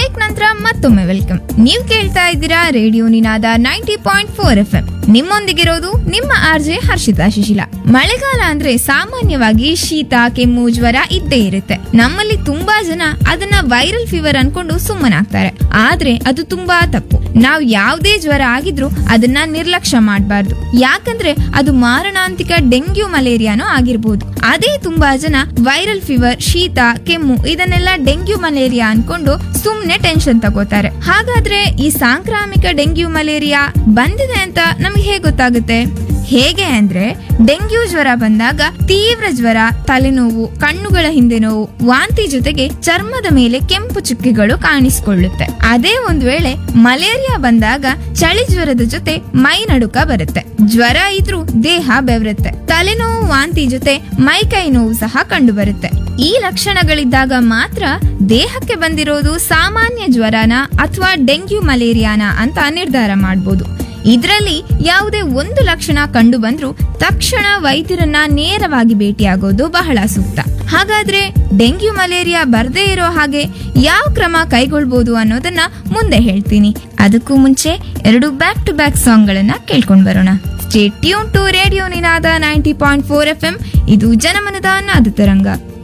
break ನಂತರ ಮತ್ತೊಮ್ಮೆ welcome ನೀವು ಕೇಳ್ತಾ ಇದ್ದೀರಾ radio Ninaada ninety point four F M ನಿಮ್ಮೊಂದಿಗಿರೋದು ನಿಮ್ಮ ಆರ್ಜೆ ಹರ್ಷಿತಾ ಶಿಶಿಲ ಮಳೆಗಾಲ ಅಂದ್ರೆ ಸಾಮಾನ್ಯವಾಗಿ ಶೀತ ಕೆಮ್ಮು ಜ್ವರ ಇದ್ದೇ ಇರುತ್ತೆ ನಮ್ಮಲ್ಲಿ ತುಂಬಾ ಜನ ಅದನ್ನ ವೈರಲ್ ಫೀವರ್ ಅನ್ಕೊಂಡು ಸುಮ್ಮನಾಗ್ತಾರೆ ಆದ್ರೆ ಅದು ತುಂಬಾ ತಪ್ಪು ನಾವು ಯಾವ್ದೇ ಜ್ವರ ಆಗಿದ್ರು ಅದನ್ನ ನಿರ್ಲಕ್ಷ್ಯ ಮಾಡಬಾರ್ದು ಯಾಕಂದ್ರೆ ಅದು ಮಾರಣಾಂತಿಕ ಡೆಂಗ್ಯೂ ಮಲೇರಿಯಾನೋ ಆಗಿರ್ಬೋದು ಅದೇ ತುಂಬಾ ಜನ ವೈರಲ್ ಫೀವರ್ ಶೀತ ಕೆಮ್ಮು ಇದನ್ನೆಲ್ಲ ಡೆಂಗ್ಯೂ ಮಲೇರಿಯಾ ಅನ್ಕೊಂಡು ಸುಮ್ನೆ ಟೆನ್ಷನ್ ತಗೋತಾರೆ ಹಾಗಾದ್ರೆ ಈ ಸಾಂಕ್ರಾಮಿಕ ಡೆಂಗ್ಯೂ ಮಲೇರಿಯಾ ಬಂದಿದೆ ಅಂತ ನಮ್ಗೆ ಹೇಗೆ ಗೊತ್ತಾಗುತ್ತೆ ಹೇಗೆ ಅಂದ್ರೆ ಡೆಂಗ್ಯೂ ಜ್ವರ ಬಂದಾಗ ತೀವ್ರ ಜ್ವರ ತಲೆನೋವು ಕಣ್ಣುಗಳ ಹಿಂದೆ ನೋವು ವಾಂತಿ ಜೊತೆಗೆ ಚರ್ಮದ ಮೇಲೆ ಕೆಂಪು ಚುಕ್ಕಿಗಳು ಕಾಣಿಸಿಕೊಳ್ಳುತ್ತೆ ಅದೇ ಒಂದ್ ವೇಳೆ ಮಲೇರಿಯಾ ಬಂದಾಗ ಚಳಿ ಜ್ವರದ ಜೊತೆ ಮೈ ನಡುಕ ಬರುತ್ತೆ ಜ್ವರ ಇದ್ರೂ ದೇಹ ಬೆವರುತ್ತೆ ತಲೆನೋವು ವಾಂತಿ ಜೊತೆ ಮೈ ಕೈ ನೋವು ಸಹ ಕಂಡು ಬರುತ್ತೆ ಈ ಲಕ್ಷಣಗಳಿದ್ದಾಗ ಮಾತ್ರ ದೇಹಕ್ಕೆ ಬಂದಿರೋದು ಸಾಮಾನ್ಯ ಜ್ವರನ ಅಥವಾ ಡೆಂಗ್ಯೂ ಮಲೇರಿಯಾನ ಅಂತ ನಿರ್ಧಾರ ಮಾಡಬಹುದು ಇದರಲ್ಲಿ ಯಾವುದೇ ಒಂದು ಲಕ್ಷಣ ಕಂಡು ಬಂದ್ರೂ ತಕ್ಷಣ ವೈದ್ಯರನ್ನ ನೇರವಾಗಿ ಭೇಟಿಯಾಗೋದು ಬಹಳ ಸೂಕ್ತ ಹಾಗಾದ್ರೆ ಡೆಂಗ್ಯೂ ಮಲೇರಿಯಾ ಬರ್ದೇ ಇರೋ ಹಾಗೆ ಯಾವ ಕ್ರಮ ಕೈಗೊಳ್ಬೋದು ಅನ್ನೋದನ್ನ ಮುಂದೆ ಹೇಳ್ತೀನಿ ಅದಕ್ಕೂ ಮುಂಚೆ ಎರಡು ಬ್ಯಾಕ್ ಟು ಬ್ಯಾಕ್ ಸಾಂಗ್ ಗಳನ್ನ ಕೇಳ್ಕೊಂಡ್ ಬರೋಣ stay tune to radio Ninaada ninety point four F M ಇದು ಜನಮನದ ನಾದ ತರಂಗ